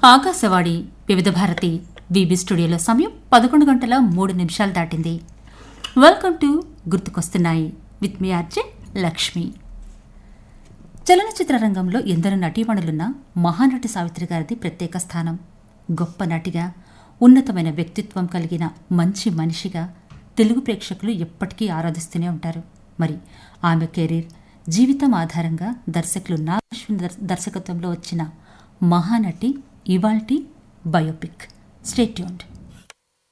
ఆకాశవాణి వివిధ భారతి విబి స్టూడియోలో సమయం పదకొండు గంటల మూడు నిమిషాలు దాటింది వెల్కమ్ టు గుర్తుకొస్తున్నాయి విత్ మీ ఆర్జే లక్ష్మి చలనచిత్ర రంగంలో ఎందరో నటీమణులున్న మహానటి సావిత్రి గారిది ప్రత్యేక స్థానం గొప్ప నటిగా ఉన్నతమైన వ్యక్తిత్వం కలిగిన మంచి మనిషిగా తెలుగు ప్రేక్షకులు ఎప్పటికీ ఆరాధిస్తూనే ఉంటారు మరి ఆమె కెరీర్ జీవితం ఆధారంగా దర్శకులు నాగశ్విన్ దర్శకత్వంలో వచ్చిన మహానటి ఇవాల్టి బయోపిక్ స్టేట్యూన్డ్